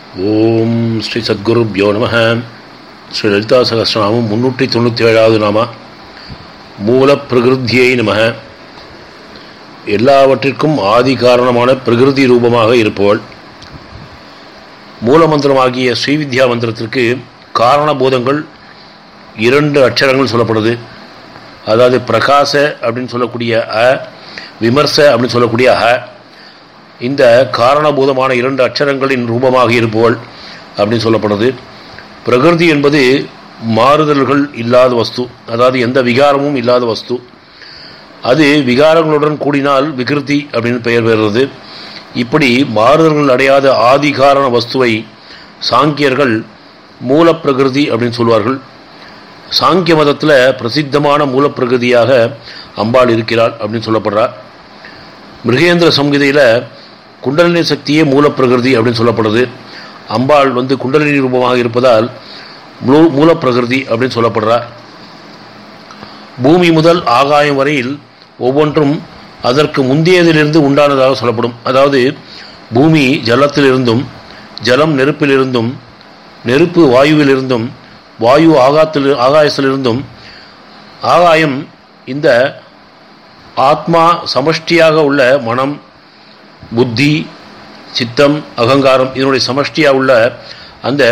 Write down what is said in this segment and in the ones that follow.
ஓம் ஸ்ரீ சத்குருப்யோ நம ஸ்ரீ லலிதா சகசிரநாமம் முன்னூற்றி தொண்ணூற்றி ஏழாவது நாம மூல பிரகிருத்தியை நம எல்லாவற்றிற்கும் ஆதி காரணமான பிரகிருதி ரூபமாக இருப்பவள் மூலமந்திரமாகிய ஸ்ரீவித்யா மந்திரத்திற்கு காரணபூதங்கள் இரண்டு அட்சரங்கள் சொல்லப்படுது அதாவது பிரகாச அப்படின்னு சொல்லக்கூடிய அ விமர்ச அப்படின்னு சொல்லக்கூடிய அ இந்த காரணபூதமான இரண்டு அட்சரங்களின் ரூபமாக இருப்பவள் அப்படின்னு சொல்லப்படுது பிரகிருதி என்பது மாறுதல்கள் இல்லாத வஸ்து அதாவது எந்த விகாரமும் இல்லாத வஸ்து அது விகாரங்களுடன் கூடினால் விகிருதி அப்படின்னு பெயர் பெறுறது இப்படி மாறுதல்கள் அடையாத ஆதிகாரண வஸ்துவை சாங்கியர்கள் மூலப்பிரகிருதி அப்படின்னு சொல்வார்கள் சாங்கிய மதத்தில் பிரசித்தமான மூலப்பிரகிருதியாக அம்பாள் இருக்கிறாள் அப்படின்னு சொல்லப்படுறார் மிருகேந்திர சங்கீதையில் குண்டலினி சக்தியே மூலப்பிரகிருதி அப்படின்னு சொல்லப்படுது அம்பாள் வந்து குண்டலினி ரூபமாக இருப்பதால் மூ மூலப்பிரகிருதி அப்படின்னு சொல்லப்படுறார் பூமி முதல் ஆகாயம் வரையில் ஒவ்வொன்றும் அதற்கு முந்தையதிலிருந்து உண்டானதாக சொல்லப்படும் அதாவது பூமி ஜலத்திலிருந்தும் ஜலம் நெருப்பிலிருந்தும் நெருப்பு வாயுவிலிருந்தும் வாயு ஆகாத்தில் ஆகாயத்திலிருந்தும் ஆகாயம் இந்த ஆத்மா சமஷ்டியாக உள்ள மனம் புத்தி சித்தம் அகங்காரம் இதனுடைய சமஷ்டியாக உள்ள அந்த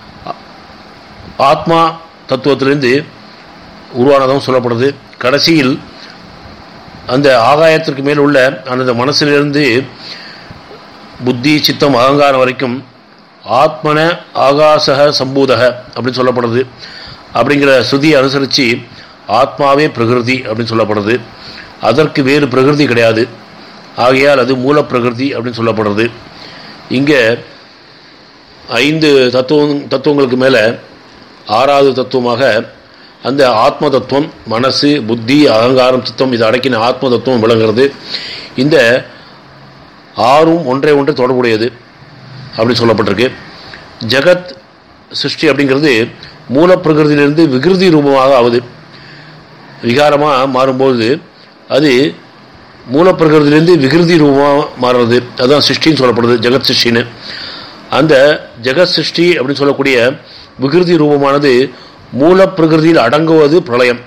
ஆத்மா தத்துவத்திலிருந்து உருவானதும் சொல்லப்படுது கடைசியில் அந்த ஆகாயத்திற்கு மேல் உள்ள அந்த மனசிலிருந்து புத்தி சித்தம் அகங்காரம் வரைக்கும் ஆத்மன ஆகாசக சம்பூதக அப்படின்னு சொல்லப்படுது அப்படிங்கிற ஸ்ருதியை அனுசரித்து ஆத்மாவே பிரகிருதி அப்படின்னு சொல்லப்படுது அதற்கு வேறு பிரகிருதி கிடையாது ஆகையால் அது மூல பிரகிருதி அப்படின்னு சொல்லப்படுறது இங்கே ஐந்து தத்துவம் தத்துவங்களுக்கு மேலே ஆறாவது தத்துவமாக அந்த ஆத்ம தத்துவம் மனசு புத்தி அகங்காரம் சித்தம் இது அடக்கின ஆத்ம தத்துவம் விளங்குறது இந்த ஆறும் ஒன்றை ஒன்று தொடர்புடையது அப்படின்னு சொல்லப்பட்டிருக்கு ஜெகத் சிருஷ்டி அப்படிங்கிறது மூலப்பிரகிருதியிலிருந்து விகிருதி ரூபமாக ஆகுது விகாரமாக மாறும்போது அது மூலப்பிரகிருதியிலேருந்து விகிருதி ரூபமாக மாறுறது அதுதான் சிருஷ்டின்னு சொல்லப்படுது ஜெகத் சிருஷ்டின்னு அந்த ஜெகத் சிருஷ்டி அப்படின்னு சொல்லக்கூடிய விகிருதி ரூபமானது மூலப்பிரகிருதியில் அடங்குவது பிரளயம்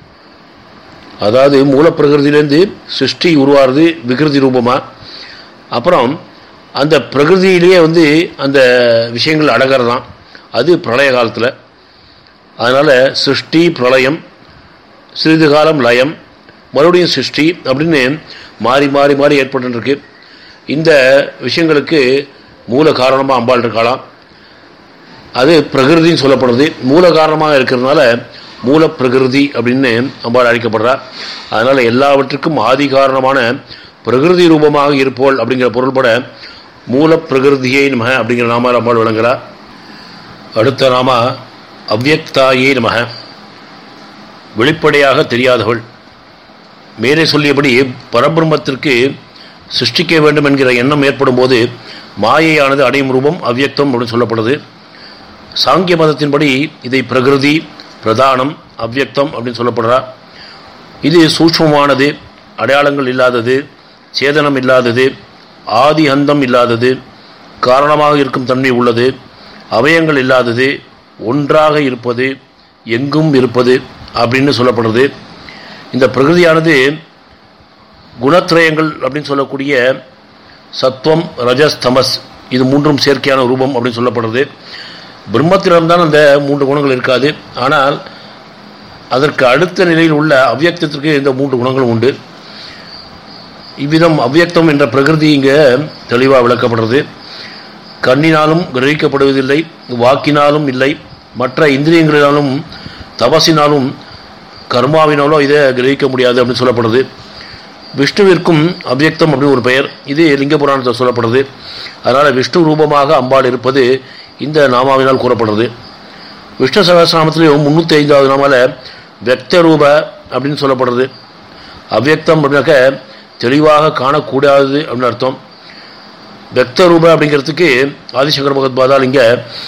அதாவது மூலப்பிரகிருதியிலேருந்து சிருஷ்டி உருவாகிறது விகிருதி ரூபமாக அப்புறம் அந்த பிரகிருதியிலேயே வந்து அந்த விஷயங்கள் அடங்கிறதான் அது பிரளய காலத்தில் அதனால் சிருஷ்டி பிரளயம் சிறிது காலம் லயம் மறுபடியும் சிருஷ்டி அப்படின்னு மாறி மாறி மாறி ஏற்பட்டுருக்கு இந்த விஷயங்களுக்கு மூல காரணமாக அம்பாள் இருக்கலாம் அது பிரகிருதின்னு சொல்லப்படுறது மூல காரணமாக இருக்கிறதுனால மூல பிரகிருதி அப்படின்னு அம்பாள் அழைக்கப்படுறா அதனால் எல்லாவற்றுக்கும் ஆதி காரணமான பிரகிருதி ரூபமாக இருப்போள் அப்படிங்கிற பொருள்பட மூல பிரகிருதியை நம அப்படிங்கிற நாம அம்பாள் விளங்குறா அடுத்த நாம அவ்யக்தாயே நமக வெளிப்படையாக தெரியாதவள் மேலே சொல்லியபடி பரபிரம்மத்திற்கு சிருஷ்டிக்க வேண்டும் என்கிற எண்ணம் ஏற்படும் போது மாயையானது அடையும் ரூபம் அவ்யக்தம் அப்படின்னு சொல்லப்படுது சாங்கிய மதத்தின்படி இதை பிரகிருதி பிரதானம் அவ்யக்தம் அப்படின்னு சொல்லப்படுறா இது சூட்சமானது அடையாளங்கள் இல்லாதது சேதனம் இல்லாதது ஆதி அந்தம் இல்லாதது காரணமாக இருக்கும் தன்மை உள்ளது அவயங்கள் இல்லாதது ஒன்றாக இருப்பது எங்கும் இருப்பது அப்படின்னு சொல்லப்படுறது இந்த பிரகிருதியானது குணத்திரயங்கள் அப்படின்னு சொல்லக்கூடிய சத்வம் ரஜஸ் தமஸ் இது மூன்றும் செயற்கையான ரூபம் அப்படின்னு சொல்லப்படுறது பிரம்மத்திடம்தான் அந்த மூன்று குணங்கள் இருக்காது ஆனால் அதற்கு அடுத்த நிலையில் உள்ள அவ்வியக்தத்திற்கு இந்த மூன்று குணங்களும் உண்டு இவ்விதம் அவ்வியக்தம் என்ற பிரகிருதி இங்கே தெளிவாக விளக்கப்படுறது கண்ணினாலும் கிரகிக்கப்படுவதில்லை வாக்கினாலும் இல்லை மற்ற இந்திரியங்களினாலும் தபசினாலும் கர்மாவினாலோ இதை கிரகிக்க முடியாது அப்படின்னு சொல்லப்படுது விஷ்ணுவிற்கும் அவ்யக்தம் அப்படின்னு ஒரு பெயர் இது லிங்க புராணத்தில் சொல்லப்படுது அதனால் விஷ்ணு ரூபமாக அம்பாள் இருப்பது இந்த நாமாவினால் கூறப்படுறது விஷ்ணு சகசிரநாமத்திலையும் முந்நூற்றி ஐந்தாவது நாமாவில் வெக்த ரூப அப்படின்னு சொல்லப்படுறது அவ்யக்தம் அப்படின்னாக்க தெளிவாக காணக்கூடாது அப்படின்னு அர்த்தம் வெக்த ரூப அப்படிங்கிறதுக்கு ஆதிசங்கர பகவத்பாதால் இங்கே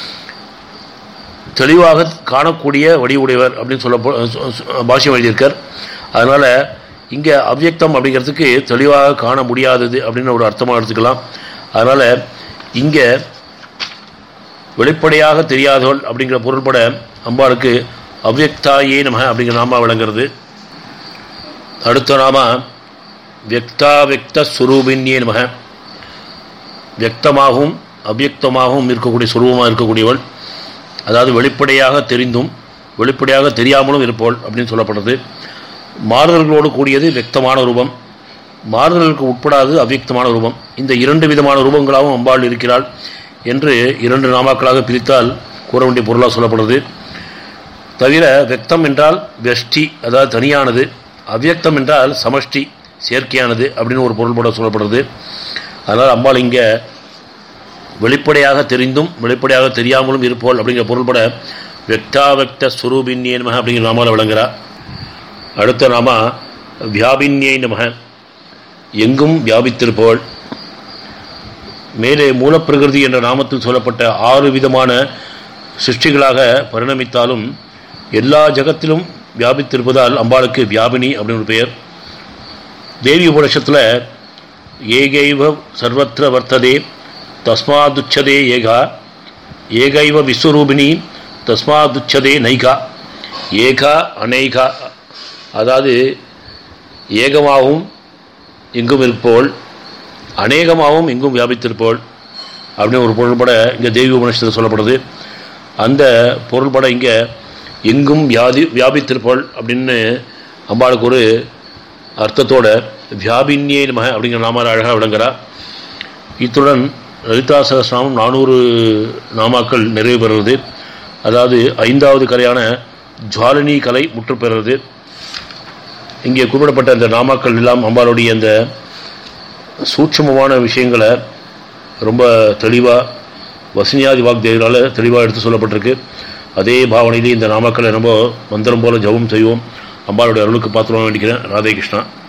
தெளிவாக காணக்கூடிய வடிவுடையவர் அப்படின்னு சொல்ல பாஷ்யம் எழுதியிருக்கார் அதனால் இங்கே அவ்யக்தம் அப்படிங்கிறதுக்கு தெளிவாக காண முடியாதது அப்படின்னு ஒரு அர்த்தமாக எடுத்துக்கலாம் அதனால் இங்கே வெளிப்படையாக தெரியாதவள் அப்படிங்கிற பொருள்பட அம்பாளுக்கு அவ்யக்தாயே நம அப்படிங்கிற நாமா விளங்குறது அடுத்த நாம வியக்தாவியக்த சுரூபின்யே நமக வியக்தமாகவும் அவ்யக்தமாகவும் இருக்கக்கூடிய சுரூபமாக இருக்கக்கூடியவள் அதாவது வெளிப்படையாக தெரிந்தும் வெளிப்படையாக தெரியாமலும் இருப்போள் அப்படின்னு சொல்லப்படுறது மாறுதல்களோடு கூடியது வியக்தமான ரூபம் மாறுதலுக்கு உட்படாது அவ்யக்தமான ரூபம் இந்த இரண்டு விதமான ரூபங்களாகவும் அம்பாள் இருக்கிறாள் என்று இரண்டு நாமாக்களாக பிரித்தால் கூற வேண்டிய பொருளாக சொல்லப்படுறது தவிர வெக்தம் என்றால் வெஷ்டி அதாவது தனியானது அவ்யக்தம் என்றால் சமஷ்டி செயற்கையானது அப்படின்னு ஒரு பொருள்பட சொல்லப்படுறது அதனால் அம்பாள் இங்கே வெளிப்படையாக தெரிந்தும் வெளிப்படையாக தெரியாமலும் இருப்போல் அப்படிங்கிற பொருள்பட வெக்தாவக்த ஸ்வரூபின்யே நமக அப்படிங்கிற நாமால விளங்குறா அடுத்த நாம வியாபின்யே நமக எங்கும் வியாபித்திருப்போள் மேலே மூலப்பிரகிருதி என்ற நாமத்தில் சொல்லப்பட்ட ஆறு விதமான சிருஷ்டிகளாக பரிணமித்தாலும் எல்லா ஜகத்திலும் வியாபித்திருப்பதால் அம்பாளுக்கு வியாபினி அப்படின்னு ஒரு பெயர் தேவி உபனிஷத்தில் ஏகைவ சர்வத்திர வர்த்ததே தஸ்மாதுச்சதே ஏகா ஏகைவ விஸ்வரூபிணி தஸ்மாதுச்சதே நைகா ஏகா அநேகா அதாவது ஏகமாகவும் எங்கும் இருப்போள் அநேகமாகவும் எங்கும் வியாபித்திருப்போள் அப்படின்னு ஒரு பொருள்பட இங்கே தேவி உபனிஷத்தில் சொல்லப்படுது அந்த பொருள்பட இங்கே எங்கும் வியாதி வியாபித்திருப்போள் அப்படின்னு அம்பாளுக்கு ஒரு அர்த்தத்தோட வியாபின்யே நம அப்படிங்கிற நாமால் அழகாக விளங்குறா இத்துடன் லலிதா சகஸ்நாமம் நானூறு நாமாக்கள் நிறைவு பெறுறது அதாவது ஐந்தாவது கலையான ஜுவாலினி கலை முற்று பெறுறது இங்கே குறிப்பிடப்பட்ட அந்த நாமாக்கள் எல்லாம் அம்பாளுடைய அந்த சூட்சமமான விஷயங்களை ரொம்ப தெளிவாக வசனியாதி வாக்தேவரால் தெளிவாக எடுத்து சொல்லப்பட்டிருக்கு அதே பாவனையிலே இந்த நாமாக்களை ரொம்ப மந்திரம் போல ஜபம் செய்வோம் அம்பாளுடைய அருளுக்கு பாத்திரம் வேண்டிக்கிறேன் ராதே கிருஷ்ணா